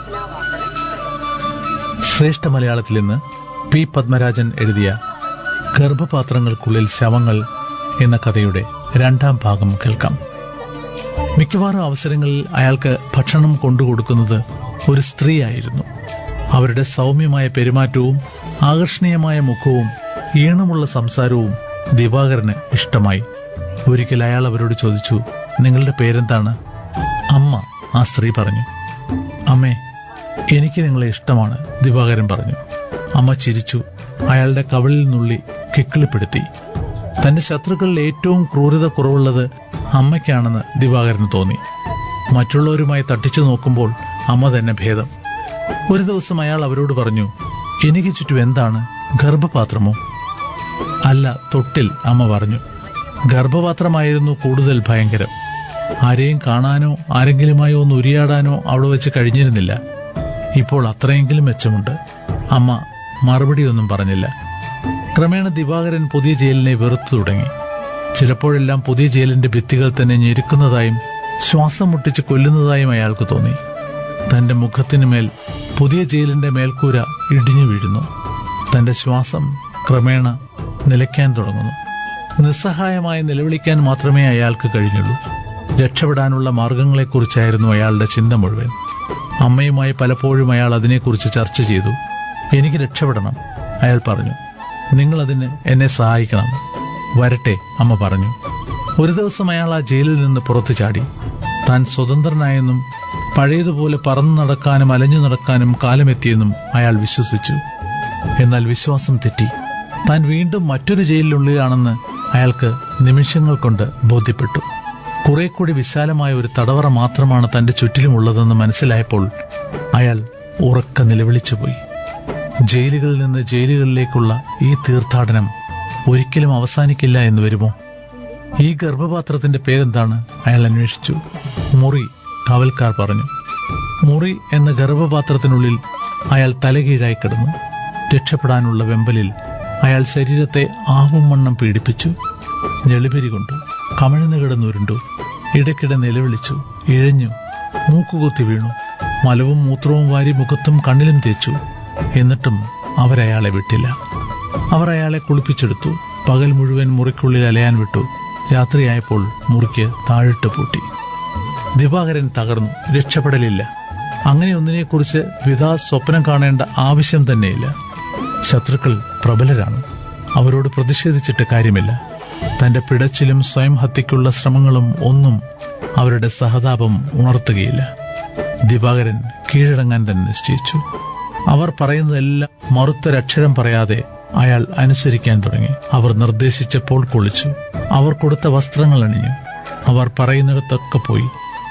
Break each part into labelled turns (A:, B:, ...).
A: ശ്രേഷ്ഠ മലയാളത്തിൽ ഇന്ന് പി പത്മരാജൻ എഴുതിയ ഗർഭപാത്രങ്ങൾക്കുള്ളിൽ ശവങ്ങൾ എന്ന കഥയുടെ രണ്ടാം ഭാഗം കേൾക്കാം മിക്കവാറും അവസരങ്ങളിൽ അയാൾക്ക് ഭക്ഷണം കൊണ്ടുകൊടുക്കുന്നത് ഒരു സ്ത്രീയായിരുന്നു അവരുടെ സൗമ്യമായ പെരുമാറ്റവും ആകർഷണീയമായ മുഖവും ഈണമുള്ള സംസാരവും ദിവാകരന് ഇഷ്ടമായി ഒരിക്കൽ അയാൾ അവരോട് ചോദിച്ചു നിങ്ങളുടെ പേരെന്താണ് അമ്മ ആ സ്ത്രീ പറഞ്ഞു അമ്മേ എനിക്ക് നിങ്ങളെ ഇഷ്ടമാണ് ദിവാകരൻ പറഞ്ഞു അമ്മ ചിരിച്ചു അയാളുടെ കവിളിൽ നുള്ളി കിക്കിളിപ്പെടുത്തി തന്റെ ശത്രുക്കളിൽ ഏറ്റവും ക്രൂരത കുറവുള്ളത് അമ്മയ്ക്കാണെന്ന് ദിവാകരന് തോന്നി മറ്റുള്ളവരുമായി തട്ടിച്ചു നോക്കുമ്പോൾ അമ്മ തന്നെ ഭേദം ഒരു ദിവസം അയാൾ അവരോട് പറഞ്ഞു എനിക്ക് ചുറ്റും എന്താണ് ഗർഭപാത്രമോ അല്ല തൊട്ടിൽ അമ്മ പറഞ്ഞു ഗർഭപാത്രമായിരുന്നു കൂടുതൽ ഭയങ്കരം ആരെയും കാണാനോ ആരെങ്കിലുമായോ ഒന്ന് ഉരിയാടാനോ അവിടെ വെച്ച് കഴിഞ്ഞിരുന്നില്ല ഇപ്പോൾ അത്രയെങ്കിലും മെച്ചമുണ്ട് അമ്മ മറുപടിയൊന്നും പറഞ്ഞില്ല ക്രമേണ ദിവാകരൻ പുതിയ ജയിലിനെ വെറുത്തു തുടങ്ങി ചിലപ്പോഴെല്ലാം പുതിയ ജയിലിന്റെ ഭിത്തികൾ തന്നെ ഞെരുക്കുന്നതായും ശ്വാസം മുട്ടിച്ച് കൊല്ലുന്നതായും അയാൾക്ക് തോന്നി തന്റെ മുഖത്തിനു മേൽ പുതിയ ജയിലിന്റെ മേൽക്കൂര ഇടിഞ്ഞു വീഴുന്നു തന്റെ ശ്വാസം ക്രമേണ നിലയ്ക്കാൻ തുടങ്ങുന്നു നിസ്സഹായമായി നിലവിളിക്കാൻ മാത്രമേ അയാൾക്ക് കഴിഞ്ഞുള്ളൂ രക്ഷപ്പെടാനുള്ള മാർഗങ്ങളെക്കുറിച്ചായിരുന്നു അയാളുടെ ചിന്ത മുഴുവൻ അമ്മയുമായി പലപ്പോഴും അയാൾ അതിനെക്കുറിച്ച് ചർച്ച ചെയ്തു എനിക്ക് രക്ഷപ്പെടണം അയാൾ പറഞ്ഞു നിങ്ങൾ അതിന് എന്നെ സഹായിക്കണം വരട്ടെ അമ്മ പറഞ്ഞു ഒരു ദിവസം അയാൾ ആ ജയിലിൽ നിന്ന് പുറത്തു ചാടി താൻ സ്വതന്ത്രനായെന്നും പഴയതുപോലെ പറന്നു നടക്കാനും അലഞ്ഞു നടക്കാനും കാലമെത്തിയെന്നും അയാൾ വിശ്വസിച്ചു എന്നാൽ വിശ്വാസം തെറ്റി താൻ വീണ്ടും മറ്റൊരു ജയിലിനുള്ളിലാണെന്ന് അയാൾക്ക് നിമിഷങ്ങൾ കൊണ്ട് ബോധ്യപ്പെട്ടു കുറെ കൂടി വിശാലമായ ഒരു തടവറ മാത്രമാണ് തന്റെ ചുറ്റിലുമുള്ളതെന്ന് മനസ്സിലായപ്പോൾ അയാൾ ഉറക്ക നിലവിളിച്ചുപോയി ജയിലുകളിൽ നിന്ന് ജയിലുകളിലേക്കുള്ള ഈ തീർത്ഥാടനം ഒരിക്കലും അവസാനിക്കില്ല എന്ന് വരുമോ ഈ ഗർഭപാത്രത്തിന്റെ പേരെന്താണ് അയാൾ അന്വേഷിച്ചു മുറി കാവൽക്കാർ പറഞ്ഞു മുറി എന്ന ഗർഭപാത്രത്തിനുള്ളിൽ അയാൾ തലകീഴായി കിടന്നു രക്ഷപ്പെടാനുള്ള വെമ്പലിൽ അയാൾ ശരീരത്തെ ആവും വണ്ണം പീഡിപ്പിച്ചു ഞെളിപിരി കൊണ്ടു കമിഴ്ന്നു കിടന്നുരുണ്ടു ഇടയ്ക്കിടെ നിലവിളിച്ചു ഇഴഞ്ഞു മൂക്കുകുത്തി വീണു മലവും മൂത്രവും വാരി മുഖത്തും കണ്ണിലും തേച്ചു എന്നിട്ടും അവരയാളെ വിട്ടില്ല അവർ അയാളെ കുളിപ്പിച്ചെടുത്തു പകൽ മുഴുവൻ മുറിക്കുള്ളിൽ അലയാൻ വിട്ടു രാത്രിയായപ്പോൾ മുറിക്ക് താഴിട്ട് പൂട്ടി ദിവാകരൻ തകർന്നു രക്ഷപ്പെടലില്ല അങ്ങനെ ഒന്നിനെക്കുറിച്ച് വിധാ സ്വപ്നം കാണേണ്ട ആവശ്യം തന്നെയില്ല ശത്രുക്കൾ പ്രബലരാണ് അവരോട് പ്രതിഷേധിച്ചിട്ട് കാര്യമില്ല തന്റെ പിടച്ചിലും സ്വയം ഹത്യയ്ക്കുള്ള ശ്രമങ്ങളും ഒന്നും അവരുടെ സഹതാപം ഉണർത്തുകയില്ല ദിവാകരൻ കീഴടങ്ങാൻ തന്നെ നിശ്ചയിച്ചു അവർ പറയുന്നതെല്ലാം മറുത്തൊരക്ഷരം പറയാതെ അയാൾ അനുസരിക്കാൻ തുടങ്ങി അവർ നിർദ്ദേശിച്ചപ്പോൾ കുളിച്ചു അവർ കൊടുത്ത വസ്ത്രങ്ങൾ അണിഞ്ഞു അവർ പറയുന്നിടത്തൊക്കെ പോയി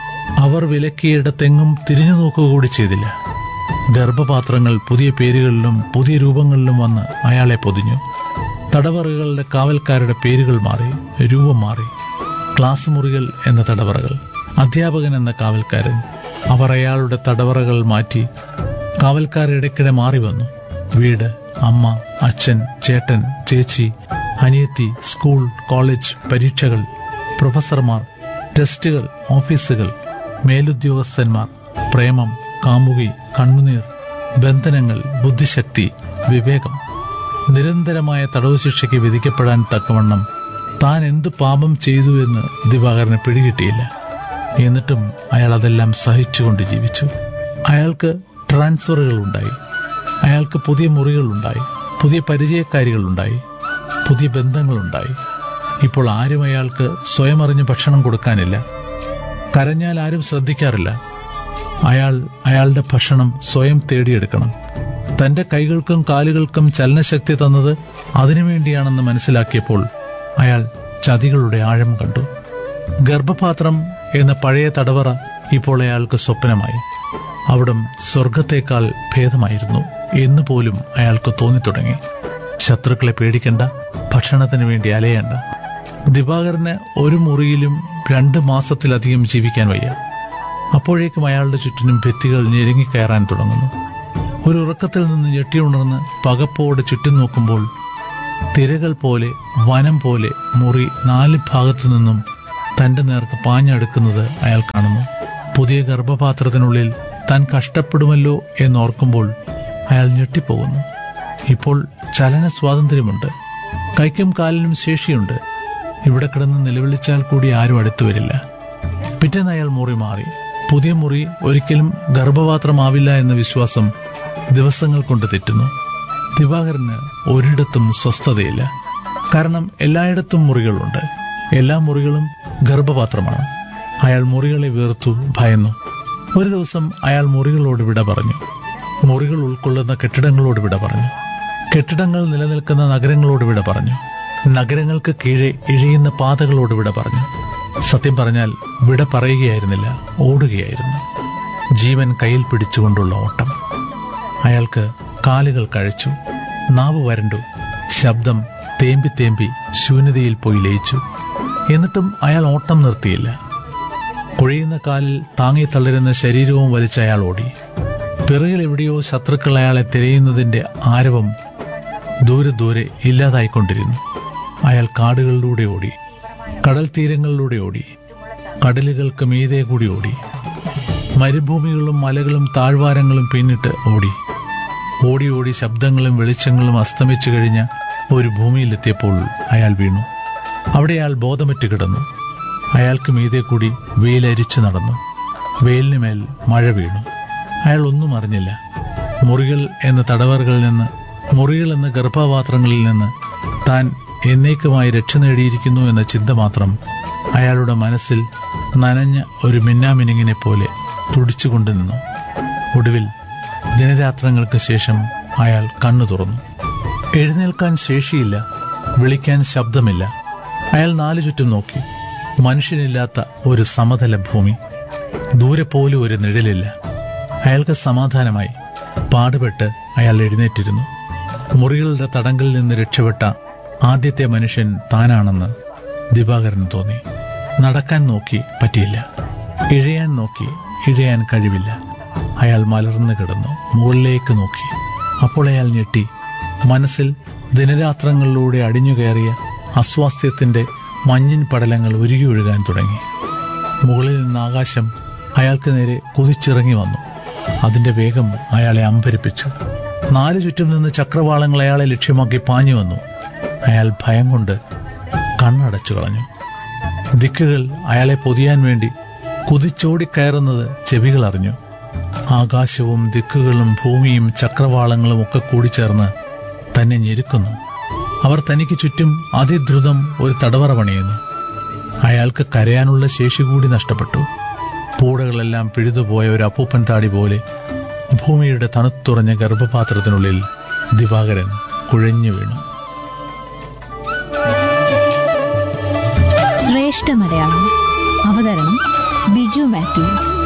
A: അവർ വിലക്കിയിടത്തെങ്ങും തിരിഞ്ഞു നോക്കുക കൂടി ചെയ്തില്ല ഗർഭപാത്രങ്ങൾ പുതിയ പേരുകളിലും പുതിയ രൂപങ്ങളിലും വന്ന് അയാളെ പൊതിഞ്ഞു തടവറകളുടെ കാവൽക്കാരുടെ പേരുകൾ മാറി രൂപം മാറി ക്ലാസ് മുറികൾ എന്ന തടവറകൾ അധ്യാപകൻ എന്ന കാവൽക്കാരൻ അവർ അയാളുടെ തടവറകൾ മാറ്റി കാവൽക്കാരിടയ്ക്കിടെ മാറി വന്നു വീട് അമ്മ അച്ഛൻ ചേട്ടൻ ചേച്ചി അനിയത്തി സ്കൂൾ കോളേജ് പരീക്ഷകൾ പ്രൊഫസർമാർ ടെസ്റ്റുകൾ ഓഫീസുകൾ മേലുദ്യോഗസ്ഥന്മാർ പ്രേമം കാമുകി കണ്ണുനീർ ബന്ധനങ്ങൾ ബുദ്ധിശക്തി വിവേകം നിരന്തരമായ തടവ് ശിക്ഷയ്ക്ക് വിധിക്കപ്പെടാൻ തക്കവണ്ണം താൻ എന്തു പാപം ചെയ്തു എന്ന് ദിവാകരന് പിടികിട്ടിയില്ല എന്നിട്ടും അയാൾ അതെല്ലാം സഹിച്ചുകൊണ്ട് ജീവിച്ചു അയാൾക്ക് ട്രാൻസ്ഫറുകൾ ഉണ്ടായി അയാൾക്ക് പുതിയ മുറികളുണ്ടായി പുതിയ പരിചയക്കാരികളുണ്ടായി പുതിയ ബന്ധങ്ങളുണ്ടായി ഇപ്പോൾ ആരും അയാൾക്ക് സ്വയം അറിഞ്ഞ് ഭക്ഷണം കൊടുക്കാനില്ല കരഞ്ഞാൽ ആരും ശ്രദ്ധിക്കാറില്ല അയാൾ അയാളുടെ ഭക്ഷണം സ്വയം തേടിയെടുക്കണം തന്റെ കൈകൾക്കും കാലുകൾക്കും ചലനശക്തി തന്നത് അതിനുവേണ്ടിയാണെന്ന് മനസ്സിലാക്കിയപ്പോൾ അയാൾ ചതികളുടെ ആഴം കണ്ടു ഗർഭപാത്രം എന്ന പഴയ തടവറ ഇപ്പോൾ അയാൾക്ക് സ്വപ്നമായി അവിടം സ്വർഗത്തേക്കാൾ ഭേദമായിരുന്നു എന്ന് പോലും അയാൾക്ക് തോന്നിത്തുടങ്ങി ശത്രുക്കളെ പേടിക്കണ്ട ഭക്ഷണത്തിന് വേണ്ടി അലയേണ്ട ദിവാകരന് ഒരു മുറിയിലും രണ്ട് മാസത്തിലധികം ജീവിക്കാൻ വയ്യ അപ്പോഴേക്കും അയാളുടെ ചുറ്റിനും ഭിത്തികൾ ഞെരുങ്ങിക്കയറാൻ തുടങ്ങുന്നു ഒരു ഉറക്കത്തിൽ നിന്ന് ഞെട്ടിയുണർന്ന് പകപ്പോടെ ചുറ്റും നോക്കുമ്പോൾ തിരകൾ പോലെ വനം പോലെ മുറി നാല് ഭാഗത്തു നിന്നും തന്റെ നേർക്ക് പാഞ്ഞടുക്കുന്നത് അയാൾ കാണുന്നു പുതിയ ഗർഭപാത്രത്തിനുള്ളിൽ താൻ കഷ്ടപ്പെടുമല്ലോ എന്നോർക്കുമ്പോൾ അയാൾ ഞെട്ടിപ്പോകുന്നു ഇപ്പോൾ ചലന സ്വാതന്ത്ര്യമുണ്ട് കൈക്കും കാലിനും ശേഷിയുണ്ട് ഇവിടെ കിടന്ന് നിലവിളിച്ചാൽ കൂടി ആരും അടുത്തു വരില്ല പിറ്റേന്ന് അയാൾ മുറി മാറി പുതിയ മുറി ഒരിക്കലും ഗർഭപാത്രമാവില്ല എന്ന വിശ്വാസം ദിവസങ്ങൾ കൊണ്ട് തെറ്റുന്നു ദിവാകരന് ഒരിടത്തും സ്വസ്ഥതയില്ല കാരണം എല്ലായിടത്തും മുറികളുണ്ട് എല്ലാ മുറികളും ഗർഭപാത്രമാണ് അയാൾ മുറികളെ വെറുത്തു ഭയന്നു ഒരു ദിവസം അയാൾ മുറികളോട് വിട പറഞ്ഞു മുറികൾ ഉൾക്കൊള്ളുന്ന കെട്ടിടങ്ങളോട് വിട പറഞ്ഞു കെട്ടിടങ്ങൾ നിലനിൽക്കുന്ന നഗരങ്ങളോട് വിട പറഞ്ഞു നഗരങ്ങൾക്ക് കീഴെ ഇഴയുന്ന പാതകളോട് വിട പറഞ്ഞു സത്യം പറഞ്ഞാൽ വിട പറയുകയായിരുന്നില്ല ഓടുകയായിരുന്നു ജീവൻ കയ്യിൽ പിടിച്ചുകൊണ്ടുള്ള ഓട്ടം അയാൾക്ക് കാലുകൾ കഴിച്ചു നാവ് വരണ്ടു ശബ്ദം തേമ്പി തേമ്പി ശൂന്യതയിൽ പോയി ലയിച്ചു എന്നിട്ടും അയാൾ ഓട്ടം നിർത്തിയില്ല കുഴയുന്ന കാലിൽ താങ്ങി തളരുന്ന ശരീരവും വലിച്ച് അയാൾ ഓടി പിറകിൽ എവിടെയോ ശത്രുക്കൾ അയാളെ തിരയുന്നതിന്റെ ആരവം ദൂരെ ദൂരെ ഇല്ലാതായിക്കൊണ്ടിരുന്നു അയാൾ കാടുകളിലൂടെ ഓടി കടൽ തീരങ്ങളിലൂടെ ഓടി കടലുകൾക്ക് മീതെ കൂടി ഓടി മരുഭൂമികളും മലകളും താഴ്വാരങ്ങളും പിന്നിട്ട് ഓടി ഓടി ഓടി ശബ്ദങ്ങളും വെളിച്ചങ്ങളും അസ്തമിച്ചു കഴിഞ്ഞ ഒരു ഭൂമിയിലെത്തിയപ്പോൾ അയാൾ വീണു അവിടെ അയാൾ ബോധമറ്റ് കിടന്നു അയാൾക്ക് മീതെ കൂടി വെയിലരിച്ചു നടന്നു വെയിലിന് മേൽ മഴ വീണു അയാൾ ഒന്നും അറിഞ്ഞില്ല മുറികൾ എന്ന തടവറുകളിൽ നിന്ന് മുറികൾ എന്ന ഗർഭപാത്രങ്ങളിൽ നിന്ന് താൻ എന്നേക്കുമായി രക്ഷ നേടിയിരിക്കുന്നു എന്ന ചിന്ത മാത്രം അയാളുടെ മനസ്സിൽ നനഞ്ഞ ഒരു മിന്നാമിനുങ്ങിനെ പോലെ തുടിച്ചുകൊണ്ടു നിന്നു ഒടുവിൽ ദിനരാത്രങ്ങൾക്ക് ശേഷം അയാൾ കണ്ണു തുറന്നു എഴുന്നേൽക്കാൻ ശേഷിയില്ല വിളിക്കാൻ ശബ്ദമില്ല അയാൾ നാലു ചുറ്റും നോക്കി മനുഷ്യനില്ലാത്ത ഒരു സമതല ഭൂമി ദൂരെ പോലും ഒരു നിഴലില്ല അയാൾക്ക് സമാധാനമായി പാടുപെട്ട് അയാൾ എഴുന്നേറ്റിരുന്നു മുറികളുടെ തടങ്കലിൽ നിന്ന് രക്ഷപ്പെട്ട ആദ്യത്തെ മനുഷ്യൻ താനാണെന്ന് ദിവാകരന് തോന്നി നടക്കാൻ നോക്കി പറ്റിയില്ല ഇഴയാൻ നോക്കി ഇഴയാൻ കഴിവില്ല അയാൾ മലർന്നു കിടന്നു മുകളിലേക്ക് നോക്കി അപ്പോൾ അയാൾ ഞെട്ടി മനസ്സിൽ ദിനരാത്രങ്ങളിലൂടെ അടിഞ്ഞുകയറിയ അസ്വാസ്ഥ്യത്തിന്റെ മഞ്ഞിൻ പടലങ്ങൾ ഉരുകി ഒഴുകാൻ തുടങ്ങി മുകളിൽ നിന്ന് ആകാശം അയാൾക്ക് നേരെ കുതിച്ചിറങ്ങി വന്നു അതിന്റെ വേഗം അയാളെ അമ്പരിപ്പിച്ചു നാലു ചുറ്റും നിന്ന് ചക്രവാളങ്ങൾ അയാളെ ലക്ഷ്യമാക്കി പാഞ്ഞു വന്നു അയാൾ ഭയം കൊണ്ട് കണ്ണടച്ചു കളഞ്ഞു ദിക്കുകൾ അയാളെ പൊതിയാൻ വേണ്ടി കുതിച്ചോടിക്കയറുന്നത് ചെവികൾ അറിഞ്ഞു ആകാശവും ദിക്കുകളും ഭൂമിയും ചക്രവാളങ്ങളും ഒക്കെ കൂടിച്ചേർന്ന് തന്നെ ഞെരുക്കുന്നു അവർ തനിക്ക് ചുറ്റും അതിദ്രുതം ഒരു തടവറ പണിയുന്നു അയാൾക്ക് കരയാനുള്ള ശേഷി കൂടി നഷ്ടപ്പെട്ടു പൂടകളെല്ലാം പിഴുതുപോയ ഒരു അപ്പൂപ്പൻ താടി പോലെ ഭൂമിയുടെ തണുത്തുറഞ്ഞ ഗർഭപാത്രത്തിനുള്ളിൽ ദിവാകരൻ കുഴഞ്ഞു വീണു
B: ശ്രേഷ്ഠ മലയാളം അവതരണം ബിജു മാത്യു